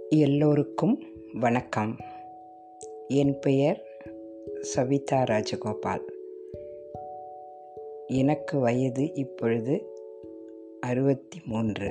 எல்லோருக்கும் வணக்கம் என் பெயர் சவிதா ராஜகோபால் எனக்கு வயது இப்பொழுது அறுபத்தி மூன்று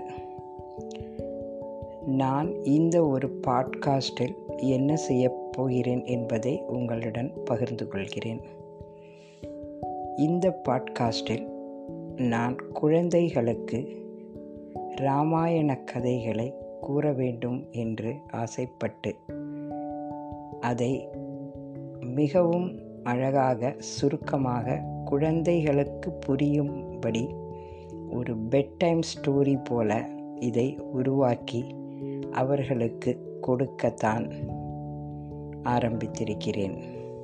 நான் இந்த ஒரு பாட்காஸ்டில் என்ன செய்யப் போகிறேன் என்பதை உங்களுடன் பகிர்ந்து கொள்கிறேன் இந்த பாட்காஸ்டில் நான் குழந்தைகளுக்கு இராமாயண கதைகளை கூற வேண்டும் என்று ஆசைப்பட்டு அதை மிகவும் அழகாக சுருக்கமாக குழந்தைகளுக்கு புரியும்படி ஒரு பெட் டைம் ஸ்டோரி போல இதை உருவாக்கி அவர்களுக்கு கொடுக்கத்தான் ஆரம்பித்திருக்கிறேன்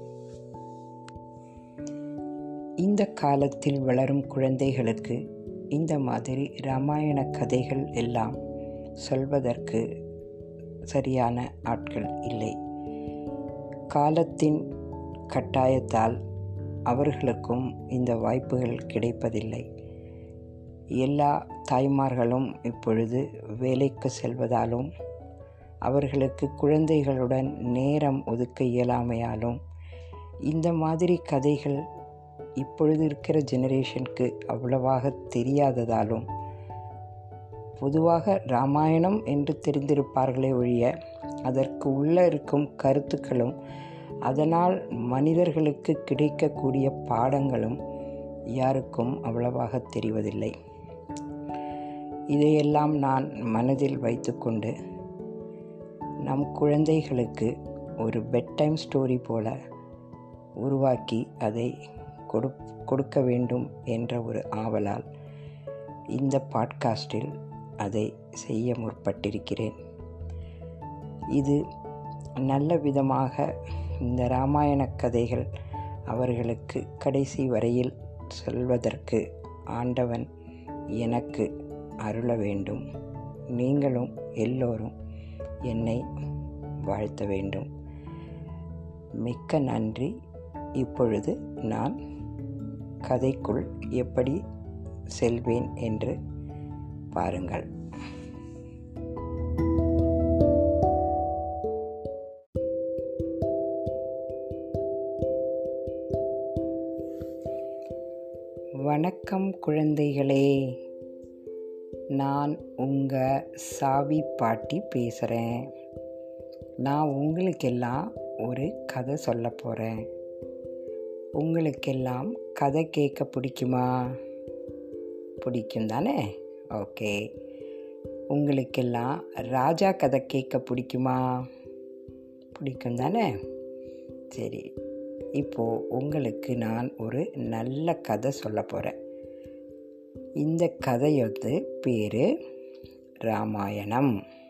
இந்த காலத்தில் வளரும் குழந்தைகளுக்கு இந்த மாதிரி இராமாயண கதைகள் எல்லாம் சொல்வதற்கு சரியான ஆட்கள் இல்லை காலத்தின் கட்டாயத்தால் அவர்களுக்கும் இந்த வாய்ப்புகள் கிடைப்பதில்லை எல்லா தாய்மார்களும் இப்பொழுது வேலைக்கு செல்வதாலும் அவர்களுக்கு குழந்தைகளுடன் நேரம் ஒதுக்க இயலாமையாலும் இந்த மாதிரி கதைகள் இப்பொழுது இருக்கிற ஜெனரேஷனுக்கு அவ்வளவாக தெரியாததாலும் பொதுவாக ராமாயணம் என்று தெரிந்திருப்பார்களே ஒழிய அதற்கு உள்ளே இருக்கும் கருத்துக்களும் அதனால் மனிதர்களுக்கு கிடைக்கக்கூடிய பாடங்களும் யாருக்கும் அவ்வளவாக தெரிவதில்லை இதையெல்லாம் நான் மனதில் வைத்துக்கொண்டு நம் குழந்தைகளுக்கு ஒரு பெட் டைம் ஸ்டோரி போல உருவாக்கி அதை கொடு கொடுக்க வேண்டும் என்ற ஒரு ஆவலால் இந்த பாட்காஸ்டில் அதை செய்ய முற்பட்டிருக்கிறேன் இது நல்ல விதமாக இந்த இராமாயண கதைகள் அவர்களுக்கு கடைசி வரையில் சொல்வதற்கு ஆண்டவன் எனக்கு அருள வேண்டும் நீங்களும் எல்லோரும் என்னை வாழ்த்த வேண்டும் மிக்க நன்றி இப்பொழுது நான் கதைக்குள் எப்படி செல்வேன் என்று பாருங்கள் வணக்கம் குழந்தைகளே நான் உங்கள் சாவி பாட்டி பேசுகிறேன் நான் உங்களுக்கெல்லாம் ஒரு கதை சொல்ல போகிறேன் உங்களுக்கெல்லாம் கதை கேட்க பிடிக்குமா பிடிக்கும் தானே ஓகே உங்களுக்கெல்லாம் ராஜா கதை கேட்க பிடிக்குமா பிடிக்கும் தானே சரி இப்போது உங்களுக்கு நான் ஒரு நல்ல கதை சொல்ல போகிறேன் இந்த கதையொத்து பேர் ராமாயணம்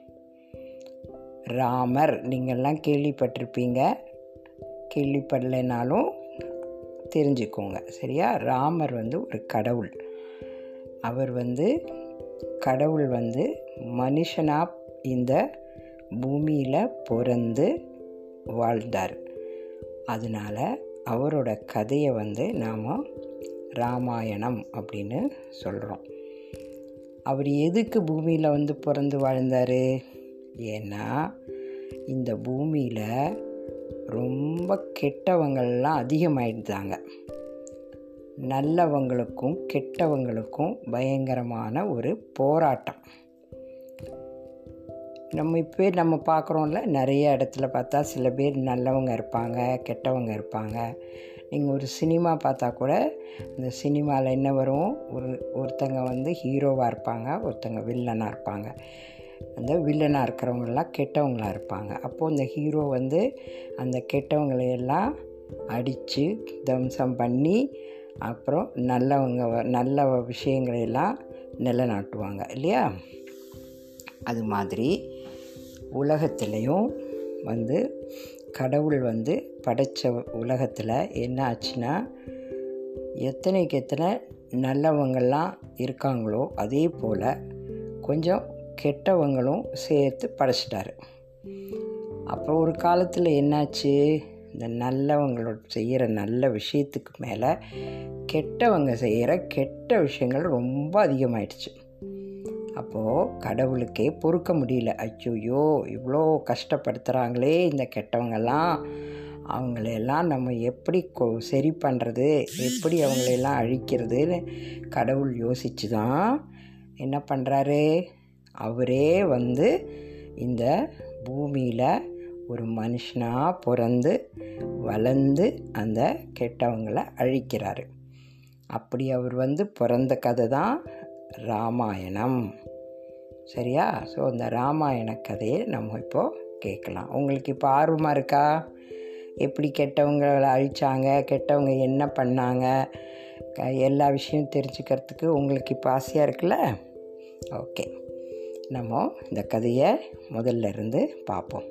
ராமர் நீங்கள்லாம் கேள்விப்பட்டிருப்பீங்க கேள்விப்படலைனாலும் தெரிஞ்சுக்கோங்க சரியா ராமர் வந்து ஒரு கடவுள் அவர் வந்து கடவுள் வந்து மனுஷனாக இந்த பூமியில் பிறந்து வாழ்ந்தார் அதனால் அவரோட கதையை வந்து நாம் ராமாயணம் அப்படின்னு சொல்கிறோம் அவர் எதுக்கு பூமியில் வந்து பிறந்து வாழ்ந்தார் ஏன்னா இந்த பூமியில் ரொம்ப கெட்டவங்கள்லாம் அதிகமாயிடுதாங்க நல்லவங்களுக்கும் கெட்டவங்களுக்கும் பயங்கரமான ஒரு போராட்டம் நம்ம இப்போ நம்ம பார்க்குறோம்ல நிறைய இடத்துல பார்த்தா சில பேர் நல்லவங்க இருப்பாங்க கெட்டவங்க இருப்பாங்க நீங்கள் ஒரு சினிமா பார்த்தா கூட இந்த சினிமாவில் என்ன வரும் ஒரு ஒருத்தங்க வந்து ஹீரோவாக இருப்பாங்க ஒருத்தங்க வில்லனாக இருப்பாங்க அந்த வில்லனாக இருக்கிறவங்களாம் கெட்டவங்களாக இருப்பாங்க அப்போது இந்த ஹீரோ வந்து அந்த கெட்டவங்களையெல்லாம் அடித்து தம்சம் பண்ணி அப்புறம் நல்லவங்க நல்ல விஷயங்களையெல்லாம் நிலநாட்டுவாங்க இல்லையா அது மாதிரி உலகத்துலேயும் வந்து கடவுள் வந்து படைத்த உலகத்தில் என்ன ஆச்சுன்னா எத்தனைக்கு எத்தனை நல்லவங்கள்லாம் இருக்காங்களோ அதே போல் கொஞ்சம் கெட்டவங்களும் சேர்த்து படைச்சிட்டாரு அப்புறம் ஒரு காலத்தில் என்னாச்சு இந்த நல்லவங்களோட செய்கிற நல்ல விஷயத்துக்கு மேலே கெட்டவங்க செய்கிற கெட்ட விஷயங்கள் ரொம்ப அதிகமாயிடுச்சு அப்போது கடவுளுக்கே பொறுக்க முடியல ஐயோயோ இவ்வளோ கஷ்டப்படுத்துகிறாங்களே இந்த கெட்டவங்கெல்லாம் அவங்களையெல்லாம் நம்ம எப்படி கொ சரி பண்ணுறது எப்படி அவங்களையெல்லாம் அழிக்கிறதுன்னு கடவுள் யோசித்து தான் என்ன பண்ணுறாரு அவரே வந்து இந்த பூமியில் ஒரு மனுஷனாக பிறந்து வளர்ந்து அந்த கெட்டவங்களை அழிக்கிறாரு அப்படி அவர் வந்து பிறந்த கதை தான் ராமாயணம் சரியா ஸோ அந்த ராமாயண கதையை நம்ம இப்போது கேட்கலாம் உங்களுக்கு இப்போ ஆர்வமாக இருக்கா எப்படி கெட்டவங்களை அழித்தாங்க கெட்டவங்க என்ன பண்ணாங்க க- எல்லா விஷயம் தெரிஞ்சுக்கிறதுக்கு உங்களுக்கு இப்போ ஆசையாக இருக்குல்ல ஓகே நம்ம இந்த கதையை முதல்ல இருந்து பார்ப்போம்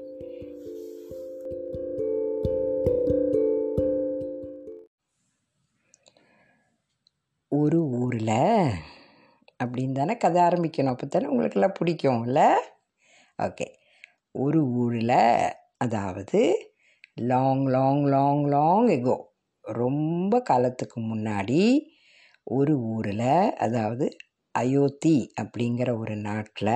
ஒரு ஊரில் அப்படின்னு தானே கதை ஆரம்பிக்கணும் அப்போ தானே உங்களுக்கெல்லாம் பிடிக்கும்ல ஓகே ஒரு ஊரில் அதாவது long long long long ago ரொம்ப காலத்துக்கு முன்னாடி ஒரு ஊரில் அதாவது அயோத்தி அப்படிங்கிற ஒரு நாட்டில்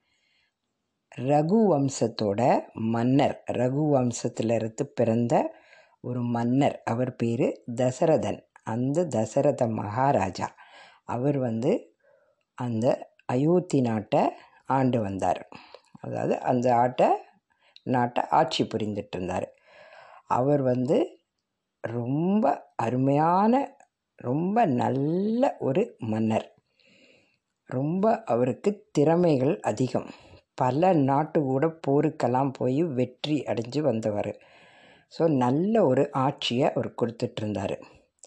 ரகு வம்சத்தோட மன்னர் ரகு வம்சத்திலிருந்து பிறந்த ஒரு மன்னர் அவர் பேர் தசரதன் அந்த தசரத மகாராஜா அவர் வந்து அந்த அயோத்தி நாட்டை ஆண்டு வந்தார் அதாவது அந்த ஆட்டை நாட்டை ஆட்சி புரிந்துட்டு இருந்தார் அவர் வந்து ரொம்ப அருமையான ரொம்ப நல்ல ஒரு மன்னர் ரொம்ப அவருக்கு திறமைகள் அதிகம் பல நாட்டு கூட போருக்கெல்லாம் போய் வெற்றி அடைஞ்சு வந்தவர் ஸோ நல்ல ஒரு ஆட்சியை அவர் கொடுத்துட்ருந்தார்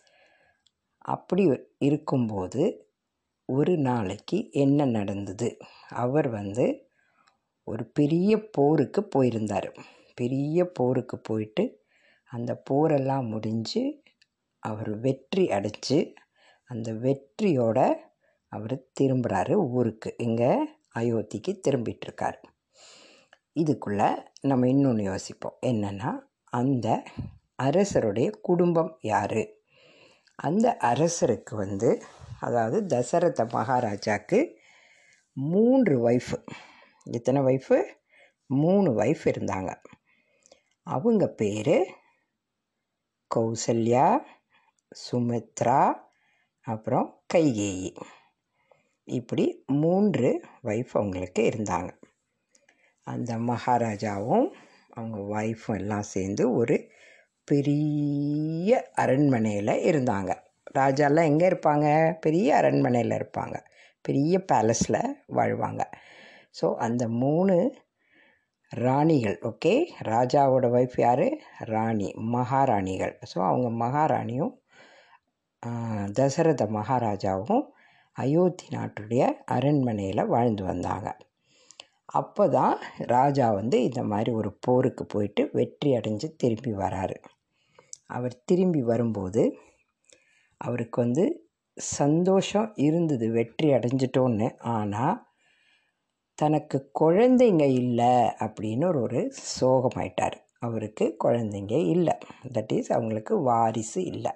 அப்படி இருக்கும்போது ஒரு நாளைக்கு என்ன நடந்தது அவர் வந்து ஒரு பெரிய போருக்கு போயிருந்தார் பெரிய போருக்கு போயிட்டு அந்த போரெல்லாம் முடிஞ்சு அவர் வெற்றி அடைஞ்சு அந்த வெற்றியோட அவர் திரும்புகிறாரு ஊருக்கு இங்கே அயோத்திக்கு திரும்பிட்டுருக்கார் இதுக்குள்ளே நம்ம இன்னொன்று யோசிப்போம் என்னென்னா அந்த அரசருடைய குடும்பம் யார் அந்த அரசருக்கு வந்து அதாவது தசரத மகாராஜாக்கு மூன்று ஒய்ஃபு எத்தனை ஒய்ஃபு மூணு ஒய்ஃப் இருந்தாங்க அவங்க பேர் கௌசல்யா சுமித்ரா அப்புறம் கைகேயி இப்படி மூன்று ஒய்ஃப் அவங்களுக்கு இருந்தாங்க அந்த மகாராஜாவும் அவங்க ஒய்ஃபும் எல்லாம் சேர்ந்து ஒரு பெரிய அரண்மனையில் இருந்தாங்க ராஜாலாம் எங்கே இருப்பாங்க பெரிய அரண்மனையில் இருப்பாங்க பெரிய பேலஸில் வாழ்வாங்க ஸோ அந்த மூணு ராணிகள் ஓகே ராஜாவோட ஒய்ஃப் யார் ராணி மகாராணிகள் ஸோ அவங்க மகாராணியும் ஆ, தசரத மகாராஜாவும் அயோத்தி நாட்டுடைய அரண்மனையில் வாழ்ந்து வந்தாங்க அப்போ தான் ராஜா வந்து இந்த மாதிரி ஒரு போருக்கு போயிட்டு வெற்றி அடைஞ்சு திரும்பி வராரு அவர் திரும்பி வரும்போது அவருக்கு வந்து சந்தோஷம் இருந்தது வெற்றி அடைஞ்சிட்டோன்னு ஆனால் தனக்கு குழந்தைங்க இல்லை அப்படின்னு ஒரு ஒரு சோகமாயிட்டார் அவருக்கு குழந்தைங்க இல்லை தட் இஸ் அவங்களுக்கு வாரிசு இல்லை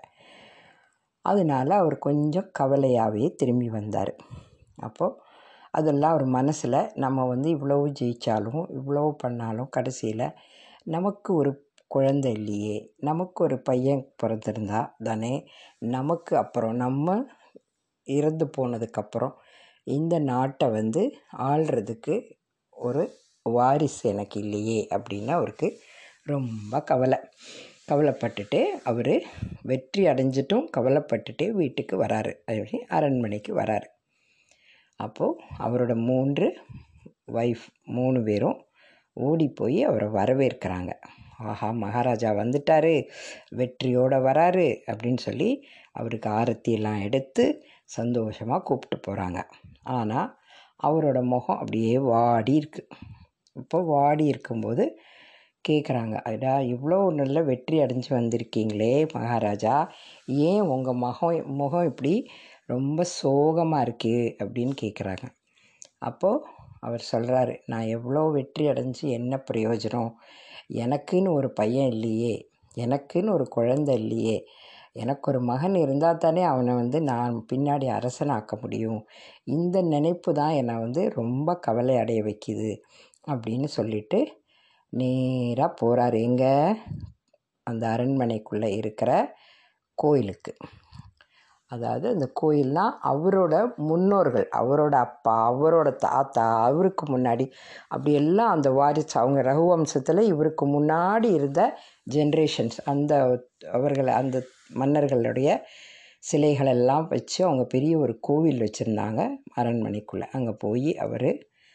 அதனால அவர் கொஞ்சம் கவலையாகவே திரும்பி வந்தார் அப்போது அதெல்லாம் அவர் மனசில் நம்ம வந்து இவ்வளவு ஜெயித்தாலும் இவ்வளவு பண்ணாலும் கடைசியில் நமக்கு ஒரு குழந்தை இல்லையே நமக்கு ஒரு பையன் பிறந்திருந்தா தானே நமக்கு அப்புறம் நம்ம இறந்து போனதுக்கப்புறம் இந்த நாட்டை வந்து ஆள்றதுக்கு ஒரு வாரிசு எனக்கு இல்லையே அப்படின்னு அவருக்கு ரொம்ப கவலை கவலைப்பட்டுட்டு அவர் வெற்றி அடைஞ்சிட்டும் கவலைப்பட்டுட்டே வீட்டுக்கு வராரு அப்படி அரண்மனைக்கு வராரு அப்போது அவரோட மூன்று ஒய்ஃப் மூணு பேரும் ஓடி போய் அவரை வரவேற்கிறாங்க ஆஹா மகாராஜா வந்துட்டாரு வெற்றியோடு வராரு அப்படின்னு சொல்லி அவருக்கு ஆரத்தியெல்லாம் எடுத்து சந்தோஷமாக கூப்பிட்டு போகிறாங்க ஆனால் அவரோட முகம் அப்படியே வாடி இருக்கு இப்போ வாடி இருக்கும்போது கேட்குறாங்க அடா இவ்வளோ நல்ல வெற்றி அடைஞ்சு வந்திருக்கீங்களே மகாராஜா ஏன் உங்கள் முகம் முகம் இப்படி ரொம்ப சோகமாக இருக்கு அப்படின்னு கேட்குறாங்க அப்போது அவர் சொல்கிறாரு நான் எவ்வளோ வெற்றி அடைஞ்சு என்ன பிரயோஜனம் எனக்குன்னு ஒரு பையன் இல்லையே எனக்குன்னு ஒரு குழந்தை இல்லையே எனக்கு ஒரு மகன் இருந்தால் தானே அவனை வந்து நான் பின்னாடி அரசனாக்க முடியும் இந்த நினைப்பு தான் என்னை வந்து ரொம்ப கவலை அடைய வைக்குது அப்படின்னு சொல்லிட்டு நேராக போகிறார் எங்கே அந்த அரண்மனைக்குள்ளே இருக்கிற கோயிலுக்கு அதாவது அந்த கோயில்னால் அவரோட முன்னோர்கள் அவரோட அப்பா அவரோட தாத்தா அவருக்கு முன்னாடி அப்படி எல்லாம் அந்த வாரிசு அவங்க ரகுவம்சத்தில் இவருக்கு முன்னாடி இருந்த ஜென்ரேஷன்ஸ் அந்த அவர்களை அந்த மன்னர்களுடைய சிலைகளெல்லாம் வச்சு அவங்க பெரிய ஒரு கோவில் வச்சுருந்தாங்க அரண்மனைக்குள்ளே அங்கே போய் அவர்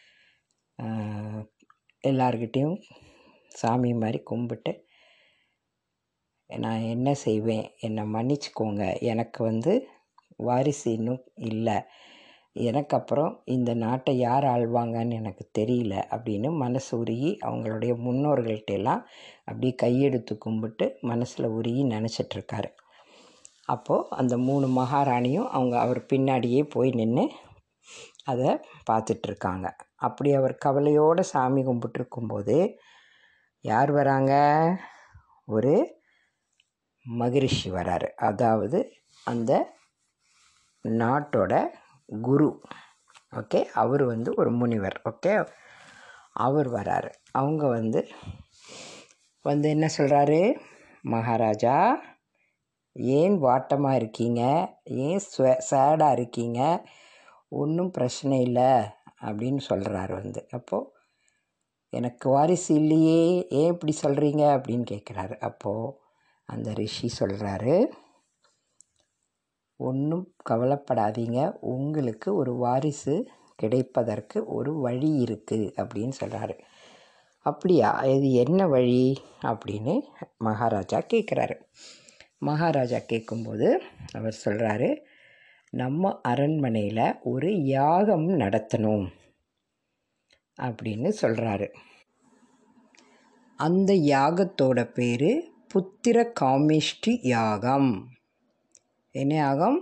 எல்லார்கிட்டேயும் சாமி மாதிரி கும்பிட்டு நான் என்ன செய்வேன் என்னை மன்னிச்சுக்கோங்க எனக்கு வந்து வாரிசு இன்னும் இல்லை எனக்கு அப்புறம் இந்த நாட்டை யார் ஆள்வாங்கன்னு எனக்கு தெரியல அப்படின்னு மனசு உருகி அவங்களுடைய முன்னோர்கள்ட்ட எல்லாம் அப்படி கையெடுத்து கும்பிட்டு மனசில் உருகி நினச்சிட்ருக்காரு அப்போது அந்த மூணு மகாராணியும் அவங்க அவர் பின்னாடியே போய் நின்று அதை பார்த்துட்ருக்காங்க அப்படி அவர் கவலையோடு சாமி கும்பிட்டுருக்கும்போது யார் வராங்க ஒரு மகரிஷி வராரு அதாவது அந்த நாட்டோட குரு ஓகே அவர் வந்து ஒரு முனிவர் ஓகே அவர் வராரு அவங்க வந்து வந்து என்ன சொல்கிறாரு மகாராஜா ஏன் வாட்டமாக இருக்கீங்க ஏன் சேடாக இருக்கீங்க ஒன்றும் பிரச்சனை இல்லை அப்படின்னு சொல்கிறாரு வந்து அப்போது எனக்கு வாரிசு இல்லையே ஏன் இப்படி சொல்கிறீங்க அப்படின்னு கேட்குறாரு அப்போது அந்த ரிஷி சொல்கிறாரு ஒன்றும் கவலைப்படாதீங்க உங்களுக்கு ஒரு வாரிசு கிடைப்பதற்கு ஒரு வழி இருக்குது அப்படின்னு சொல்கிறாரு அப்படியா இது என்ன வழி அப்படின்னு மகாராஜா கேட்குறாரு மகாராஜா கேட்கும்போது அவர் சொல்கிறாரு நம்ம அரண்மனையில் ஒரு யாகம் நடத்தணும் அப்படின்னு சொல்கிறாரு அந்த யாகத்தோட பேர் புத்திர காமிஷ்டி யாகம் என்ன யாகம்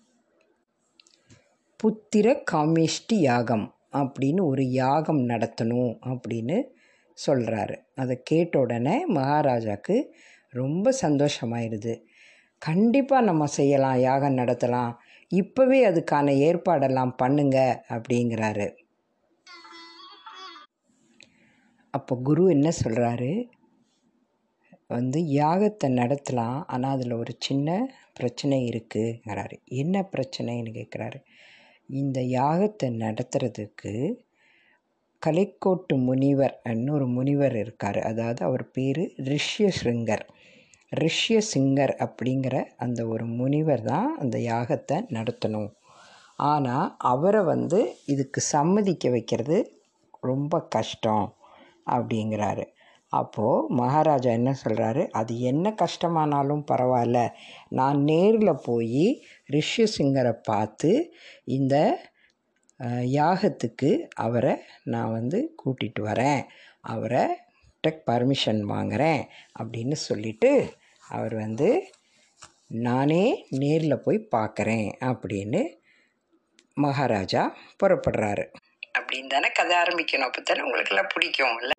புத்திர காமிஷ்டி யாகம் அப்படின்னு ஒரு யாகம் நடத்தணும் அப்படின்னு சொல்கிறாரு அதை கேட்ட உடனே மகாராஜாவுக்கு ரொம்ப சந்தோஷமாயிருது கண்டிப்பாக நம்ம செய்யலாம் யாகம் நடத்தலாம் இப்போவே அதுக்கான ஏற்பாடெல்லாம் பண்ணுங்க அப்படிங்கிறாரு அப்போ குரு என்ன சொல்கிறாரு வந்து யாகத்தை நடத்தலாம் ஆனால் அதில் ஒரு சின்ன பிரச்சனை இருக்குங்கிறாரு என்ன பிரச்சனைன்னு கேட்குறாரு இந்த யாகத்தை நடத்துறதுக்கு கலைக்கோட்டு முனிவர் ஒரு முனிவர் இருக்கார் அதாவது அவர் பேர் ரிஷ்யசிருங்கர் ரிஷ்யசிங்கர் அப்படிங்கிற அந்த ஒரு முனிவர் தான் அந்த யாகத்தை நடத்தணும் ஆனால் அவரை வந்து இதுக்கு சம்மதிக்க வைக்கிறது ரொம்ப கஷ்டம் அப்படிங்கிறாரு அப்போது மகாராஜா என்ன சொல்கிறாரு அது என்ன கஷ்டமானாலும் பரவாயில்ல நான் நேரில் போய் ரிஷ்யசிங்கரை பார்த்து இந்த யாகத்துக்கு அவரை நான் வந்து கூட்டிகிட்டு வரேன் அவரை டெக் பர்மிஷன் வாங்குகிறேன் அப்படின்னு சொல்லிவிட்டு அவர் வந்து நானே நேரில் போய் பார்க்குறேன் அப்படின்னு மகாராஜா புறப்படுறாரு அப்படின்னு தானே கதை ஆரம்பிக்கணும் அப்போ தானே உங்களுக்கெல்லாம் பிடிக்கும் இல்லை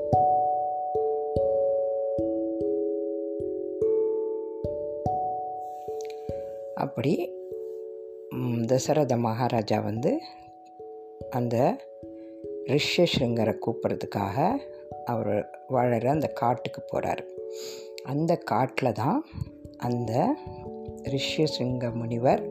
அப்படி தசரத மகாராஜா வந்து அந்த ரிஷ்யசிங்கரை கூப்பிட்றதுக்காக அவர் வாழற அந்த காட்டுக்கு போகிறார் அந்த காட்டில் தான் அந்த ரிஷ்யசிங்க முனிவர்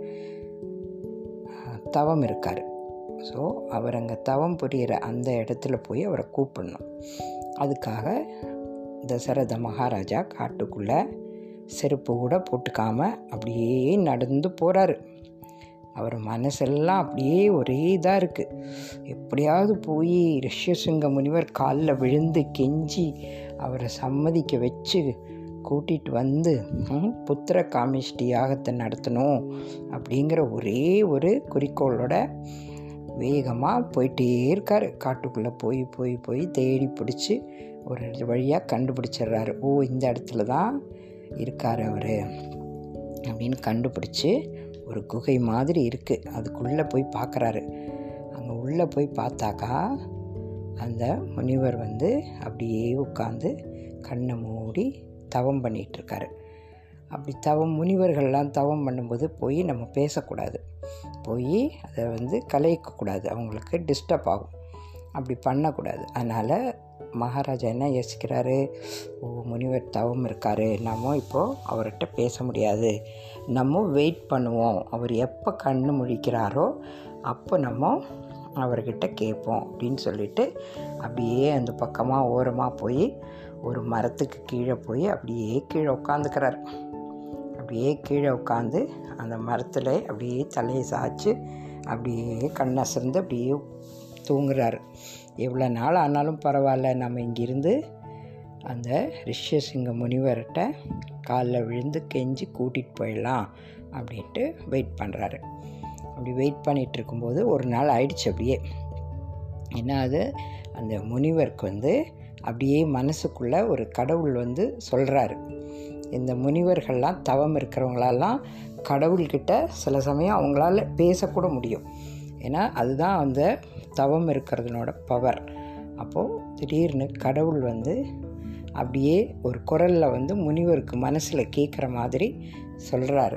தவம் இருக்கார் ஸோ அவர் அங்கே தவம் புரிகிற அந்த இடத்துல போய் அவரை கூப்பிடணும் அதுக்காக தசரத மகாராஜா காட்டுக்குள்ளே செருப்பு கூட போட்டுக்காம அப்படியே நடந்து போகிறாரு அவர் மனசெல்லாம் அப்படியே ஒரே இதாக இருக்குது எப்படியாவது போய் ரிஷ்யசிங்க முனிவர் காலில் விழுந்து கெஞ்சி அவரை சம்மதிக்க வச்சு கூட்டிகிட்டு வந்து புத்திர காமிஷ்டி யாகத்தை நடத்தணும் அப்படிங்கிற ஒரே ஒரு குறிக்கோளோட வேகமாக போயிட்டே இருக்கார் காட்டுக்குள்ளே போய் போய் போய் தேடி பிடிச்சி ஒரு வழியாக கண்டுபிடிச்சிடுறாரு ஓ இந்த இடத்துல தான் இருக்கார் அவர் அப்படின்னு கண்டுபிடிச்சி ஒரு குகை மாதிரி இருக்குது அதுக்குள்ளே போய் பார்க்குறாரு அங்கே உள்ளே போய் பார்த்தாக்கா அந்த முனிவர் வந்து அப்படியே உட்காந்து கண்ணை மூடி தவம் பண்ணிகிட்ருக்காரு அப்படி தவம் முனிவர்கள்லாம் தவம் பண்ணும்போது போய் நம்ம பேசக்கூடாது போய் அதை வந்து கலைக்கக்கூடாது அவங்களுக்கு டிஸ்டர்ப் ஆகும் அப்படி பண்ணக்கூடாது அதனால் மகாராஜா என்ன யோசிக்கிறாரு ஓ முனிவர் தவம் இருக்கார் நம்ம இப்போது அவர்கிட்ட பேச முடியாது நம்ம வெயிட் பண்ணுவோம் அவர் எப்போ கண்ணு முழிக்கிறாரோ அப்போ நம்ம அவர்கிட்ட கேட்போம் அப்படின்னு சொல்லிட்டு அப்படியே அந்த பக்கமாக ஓரமாக போய் ஒரு மரத்துக்கு கீழே போய் அப்படியே கீழே உட்காந்துக்கிறார் அப்படியே கீழே உட்காந்து அந்த மரத்தில் அப்படியே தலையை சாய்ச்சி அப்படியே கண்ணசர்ந்து அப்படியே தூங்குறாரு எவ்வளோ நாள் ஆனாலும் பரவாயில்ல நம்ம இங்கிருந்து அந்த ரிஷ்யசிங்க முனிவர்கிட்ட காலில் விழுந்து கெஞ்சி கூட்டிகிட்டு போயிடலாம் அப்படின்ட்டு வெயிட் பண்ணுறாரு அப்படி வெயிட் பண்ணிகிட்டு இருக்கும்போது ஒரு நாள் ஆயிடுச்சு அப்படியே என்ன அது அந்த முனிவருக்கு வந்து அப்படியே மனசுக்குள்ளே ஒரு கடவுள் வந்து சொல்கிறாரு இந்த முனிவர்கள்லாம் தவம் இருக்கிறவங்களெல்லாம் கடவுள்கிட்ட சில சமயம் அவங்களால பேசக்கூட முடியும் ஏன்னா அதுதான் அந்த தவம் இருக்கிறதுனோட பவர் அப்போது திடீர்னு கடவுள் வந்து அப்படியே ஒரு குரலில் வந்து முனிவருக்கு மனசில் கேட்குற மாதிரி சொல்கிறாரு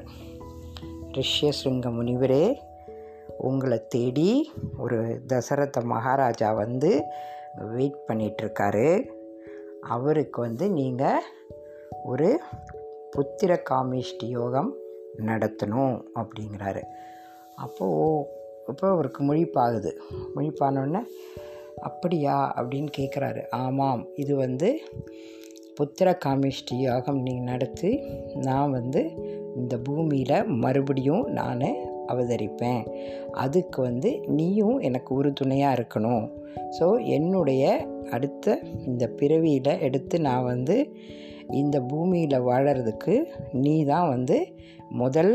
ரிஷ்யசிங்க முனிவரே உங்களை தேடி ஒரு தசரத மகாராஜா வந்து வெயிட் பண்ணிகிட்ருக்காரு அவருக்கு வந்து நீங்கள் ஒரு புத்திர காமிஷ்டி யோகம் நடத்தணும் அப்படிங்கிறாரு அப்போது இப்போ அவருக்கு முழிப்பாகுது முழிப்பானோடனே அப்படியா அப்படின்னு கேட்குறாரு ஆமாம் இது வந்து புத்திர காமிஷ்டி யோகம் நீங்கள் நடத்தி நான் வந்து இந்த பூமியில் மறுபடியும் நான் அவதரிப்பேன் அதுக்கு வந்து நீயும் எனக்கு உறுதுணையாக இருக்கணும் ஸோ என்னுடைய அடுத்த இந்த பிறவியில் எடுத்து நான் வந்து இந்த பூமியில் வாழறதுக்கு நீ தான் வந்து முதல்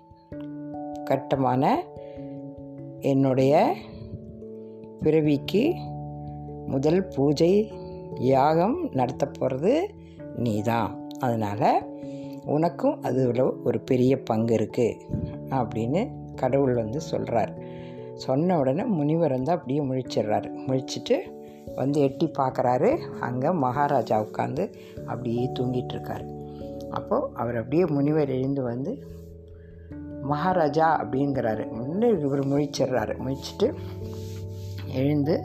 கட்டமான என்னுடைய பிறவிக்கு முதல் பூஜை யாகம் நடத்த போகிறது நீ தான் அதனால் உனக்கும் அதில் ஒரு பெரிய பங்கு இருக்குது அப்படின்னு கடவுள் வந்து சொல்கிறார் சொன்ன உடனே முனிவர் வந்து அப்படியே முழிச்சிடுறாரு முழிச்சிட்டு வந்து எட்டி பார்க்குறாரு அங்கே மகாராஜா உட்காந்து அப்படியே தூங்கிட்டு இருக்காரு அப்போது அவர் அப்படியே முனிவர் எழுந்து வந்து மகாராஜா அப்படிங்கிறாரு முன்னே இவர் முழிச்சிடுறாரு முழிச்சிட்டு எழுந்து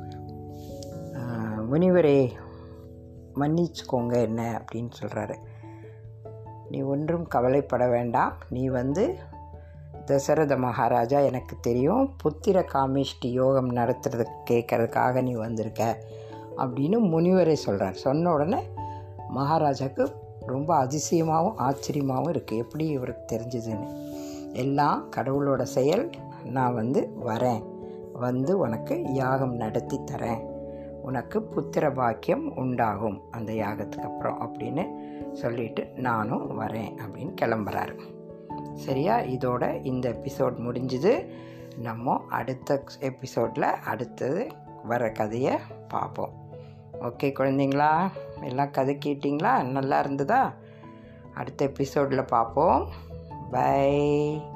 முனிவரே மன்னிச்சுக்கோங்க என்ன அப்படின்னு சொல்கிறாரு நீ ஒன்றும் கவலைப்பட வேண்டாம் நீ வந்து தசரத மகாராஜா எனக்கு தெரியும் புத்திர காமிஷ்டி யோகம் நடத்துறதுக்கு கேட்கறதுக்காக நீ வந்திருக்க அப்படின்னு முனிவரே சொல்கிறார் சொன்ன உடனே மகாராஜாவுக்கு ரொம்ப அதிசயமாகவும் ஆச்சரியமாகவும் இருக்குது எப்படி இவருக்கு தெரிஞ்சதுன்னு எல்லாம் கடவுளோட செயல் நான் வந்து வரேன் வந்து உனக்கு யாகம் நடத்தி தரேன் உனக்கு புத்திர பாக்கியம் உண்டாகும் அந்த யாகத்துக்கு அப்புறம் அப்படின்னு சொல்லிட்டு நானும் வரேன் அப்படின்னு கிளம்புறாரு சரியா இதோட இந்த எபிசோட் முடிஞ்சுது நம்ம அடுத்த எபிசோடில் அடுத்தது வர கதையை பார்ப்போம் ஓகே குழந்தைங்களா எல்லாம் கதை கேட்டிங்களா நல்லா இருந்ததா அடுத்த எபிசோடில் பார்ப்போம் பை